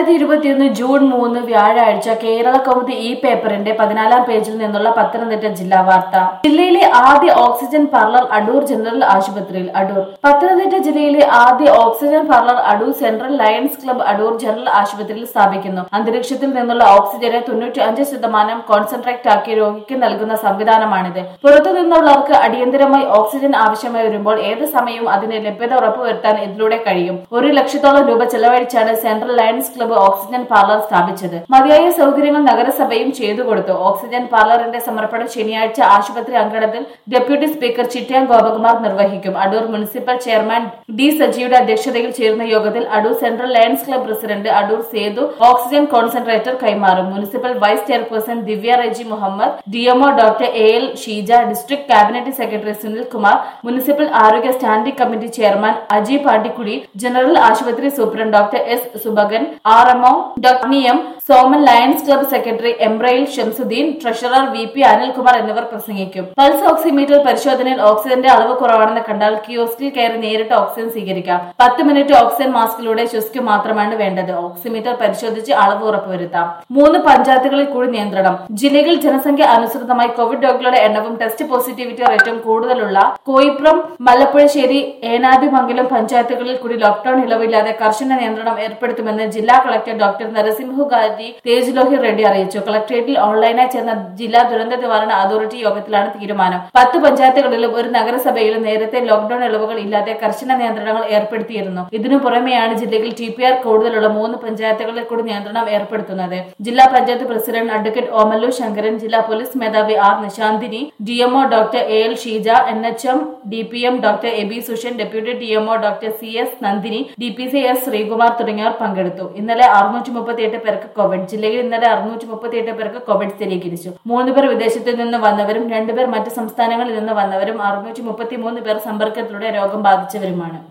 ഇരുപത്തിയൊന്ന് ജൂൺ മൂന്ന് വ്യാഴാഴ്ച കേരള കൗമുദി ഈ പേപ്പറിന്റെ പതിനാലാം പേജിൽ നിന്നുള്ള പത്തനംതിട്ട ജില്ലാ വാർത്ത ജില്ലയിലെ ആദ്യ ഓക്സിജൻ പാർലർ അടൂർ ജനറൽ ആശുപത്രിയിൽ അടൂർ പത്തനംതിട്ട ജില്ലയിലെ ആദ്യ oxygen parlour Adoor central lions club Adoor general ആശുപത്രിയിൽ സ്ഥാപിക്കുന്നു അന്തരീക്ഷത്തിൽ നിന്നുള്ള ഓക്സിജനെ തൊണ്ണൂറ്റി അഞ്ച് ശതമാനം കോൺസെൻട്രേറ്റ് ആക്കി രോഗിക്ക് നൽകുന്ന സംവിധാനമാണിത് പുറത്തു നിന്നുള്ളവർക്ക് അടിയന്തരമായി ഓക്സിജൻ ആവശ്യമായി വരുമ്പോൾ ഏത് സമയവും അതിന് ലഭ്യത ഉറപ്പുവരുത്താൻ ഇതിലൂടെ കഴിയും ഒരു ലക്ഷത്തോളം രൂപ ചെലവഴിച്ചാണ് central lions club oxygen parlour സ്ഥാപിച്ചത് മതിയായ സൗകര്യങ്ങൾ നഗരസഭയും ചെയ്തു കൊടുത്തു ഓക്സിജൻ പാർലറിന്റെ സമർപ്പണം ശനിയാഴ്ച ആശുപത്രി അങ്കണത്തിൽ ഡെപ്യൂട്ടി സ്പീക്കർ ചിറ്റയാൻ ഗോപകുമാർ നിർവഹിക്കും അടൂർ മുനിസിപ്പൽ ചെയർമാൻ ഡി സജിയുടെ അധ്യക്ഷതയിൽ ചേരുന്ന യോഗത്തിൽ Adoor central lions club president Adoor Sethu oxygen concentrator കൈമാറും municipal vice chairperson Divya Reji Muhammad DMO doctor A L Sheeja district cabinet secretary Sunil Kumar municipal ആരോഗ്യ standing committee chairman Aji Pandikkudi general ആശുപത്രി superintendent doctor S Subakan R MO doctor M Soman lions club secretary Embrayil Shamsuddin treasurer V P Anilkumar എന്നിവർ പ്രസംഗിക്കും pulse oximeter പരിശോധനയിൽ ഓക്സിജന്റെ അളവ് കുറവാണെന്ന് കണ്ടാൽ കിയോസ്കിൽ കയറി നേരിട്ട് ഓക്സിജൻ സ്വീകരിക്കാം പത്ത് മിനിറ്റ് ഓക്സിജൻ മാസ്കിലൂടെ ശ്വസിക്കുക മാത്രമാണ് വേണ്ടത് ഓക്സിമീറ്റർ പരിശോധിച്ച് അളവ് ഉറപ്പുവരുത്താം മൂന്ന് പഞ്ചായത്തുകളിൽ കൂടി നിയന്ത്രണം ജില്ലയിൽ ജനസംഖ്യ അനുസൃതമായി കോവിഡ് രോഗികളുടെ എണ്ണവും ടെസ്റ്റ് പോസിറ്റിവിറ്റി റേറ്റും കൂടുതലുള്ള കോയിപ്രം മല്ലപ്പുഴശ്ശേരി ഏനാദിമംഗലം പഞ്ചായത്തുകളിൽ കൂടി ലോക്ഡൌൺ ഇളവില്ലാതെ കർശന നിയന്ത്രണം ഏർപ്പെടുത്തുമെന്ന് ജില്ലാ കളക്ടർ ഡോക്ടർ നരസിംഹുഗാരി തേജ് ലോഹിർ റെഡ്ഡി അറിയിച്ചു കളക്ടറേറ്റിൽ ഓൺലൈനായി ചേർന്ന ജില്ലാ ദുരന്ത നിവാരണ അതോറിറ്റി യോഗത്തിലാണ് തീരുമാനം പത്ത് പഞ്ചായത്തുകളിലും ഒരു നഗരസഭയിലും നേരത്തെ ലോക്ഡൌൺ ഇളവുകൾ ഇല്ലാതെ കർശന നിയന്ത്രണങ്ങൾ ഏർപ്പെടുത്തിയിരുന്നു ഇതിനു പുറമെയാണ് ജില്ലയിൽ ടി പി ആർ കൂടുതലുള്ള മൂന്ന് പഞ്ചായത്തുകളിൽ കൂടി നിയന്ത്രണം ഏർപ്പെടുത്തുന്നത് ജില്ലാ പഞ്ചായത്ത് പ്രസിഡന്റ് അഡ്വക്കേറ്റ് ഓമല്ലു ശങ്കരൻ ജില്ലാ പോലീസ് മേധാവി R Nishanthini DMO doctor A L Sheeja N H M D P M doctor A B Sushan deputy DMO doctor C S Nandini D P C S Sreekumar തുടങ്ങിയവർ പങ്കെടുത്തു ഇന്നലെ അറുന്നൂറ്റി മുപ്പത്തിയെട്ട് പേർക്ക് കോവിഡ് ജില്ലയിൽ ഇന്നലെ അറുന്നൂറ്റി മുപ്പത്തിയെട്ട് പേർക്ക് കോവിഡ് സ്ഥിരീകരിച്ചു മൂന്ന് പേർ വിദേശത്ത് നിന്ന് വന്നവരും രണ്ടുപേർ മറ്റ് സംസ്ഥാനങ്ങളിൽ നിന്ന് വന്നവരും അറുന്നൂറ്റി മുപ്പത്തി മൂന്ന് പേർ സമ്പർക്കത്തിലൂടെ രോഗം ബാധിച്ചവരുമാണ്